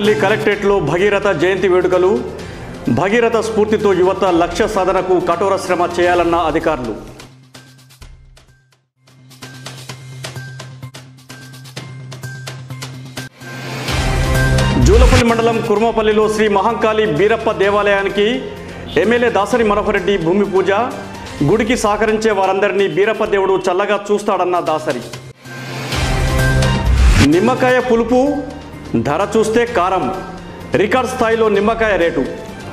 జూలపల్లి కలెక్టరేట్లో భగీరథ జయంతి వేడుకలు భగీరథ స్ఫూర్తితో యువత లక్ష్య సాధనకు కఠోర శ్రమ చేయాలన్న అధికారులు జూలపల్లి మండలం కుర్మపల్లిలో శ్రీ మహంకాళి బీరప్ప దేవాలయానికి ఎమ్మెల్యే దాసరి మనోహర్ రెడ్డి భూమి పూజ గుడికి సహకరించే వారందరినీ బీరప్ప దేవుడు చల్లగా చూస్తాడన్న దాసరి నిమ్మకాయ పులుపు ధర చూస్తే కారం రికార్డ్ స్థాయిలో నిమ్మకాయ రేటు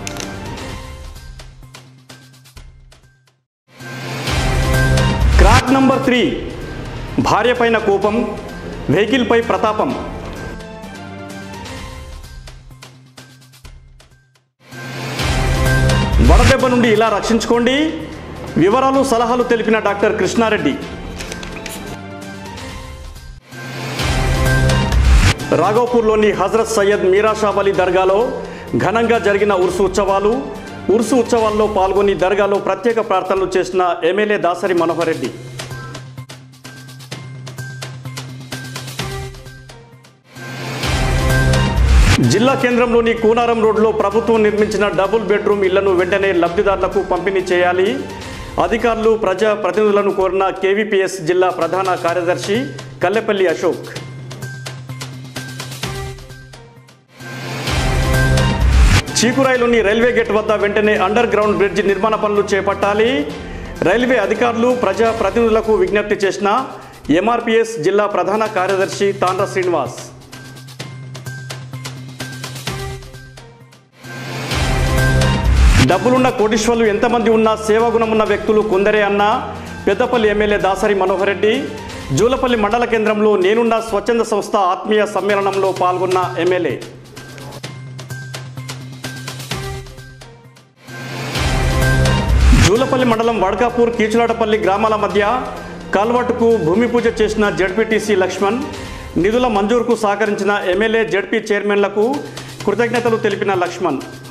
క్రాక్ నంబర్ త్రీ భార్య పైన కోపం వెహికల్పై ప్రతాపం వడదెబ్బ నుండి ఇలా రక్షించుకోండి వివరాలు సలహాలు తెలిపిన డాక్టర్ కృష్ణారెడ్డి రాఘోపూర్లోని హజరత్ సయ్యద్ మీరా షాబ్ అలీ దర్గాలో ఘనంగా జరిగిన ఉర్సు ఉత్సవాలు ఉర్సు ఉత్సవాల్లో పాల్గొని దర్గాలో ప్రత్యేక ప్రార్థనలు చేసిన ఎమ్మెల్యే దాసరి మనోహర్ రెడ్డి జిల్లా కేంద్రంలోని కూనారం రోడ్లో ప్రభుత్వం నిర్మించిన డబుల్ బెడ్రూమ్ ఇళ్లను వెంటనే లబ్ధిదారులకు పంపిణీ చేయాలి అధికారులు ప్రజా ప్రతినిధులను కోరిన కేవీపీఎస్ జిల్లా ప్రధాన కార్యదర్శి కల్లెపల్లి అశోక్ చీకురాయిలోని రైల్వే గేట్ వద్ద వెంటనే అండర్ గ్రౌండ్ బ్రిడ్జ్ నిర్మాణ పనులు చేపట్టాలి రైల్వే అధికారులు ప్రజా ప్రతినిధులకు విజ్ఞప్తి చేసిన ఎంఆర్పిఎస్ జిల్లా ప్రధాన కార్యదర్శి తాండ్ర శ్రీనివాస్ డబ్బులున్న కోటీశ్వర్లు ఎంతమంది ఉన్నా సేవాగుణం ఉన్న వ్యక్తులు కొందరే అన్న పెద్దపల్లి ఎమ్మెల్యే దాసరి మనోహర్ రెడ్డి జూలపల్లి మండల కేంద్రంలో నేనున్న స్వచ్ఛంద సంస్థ ఆత్మీయ సమ్మేళనంలో పాల్గొన్న ఎమ్మెల్యే జూలపల్లి మండలం వడకాపూర్ కీచులాటపల్లి గ్రామాల మధ్య కాల్వట్టుకు భూమి పూజ చేసిన జడ్పీటీసీ లక్ష్మణ్ నిధుల మంజూరుకు సహకరించిన ఎమ్మెల్యే జడ్పీ చైర్మన్లకు కృతజ్ఞతలు తెలిపిన లక్ష్మణ్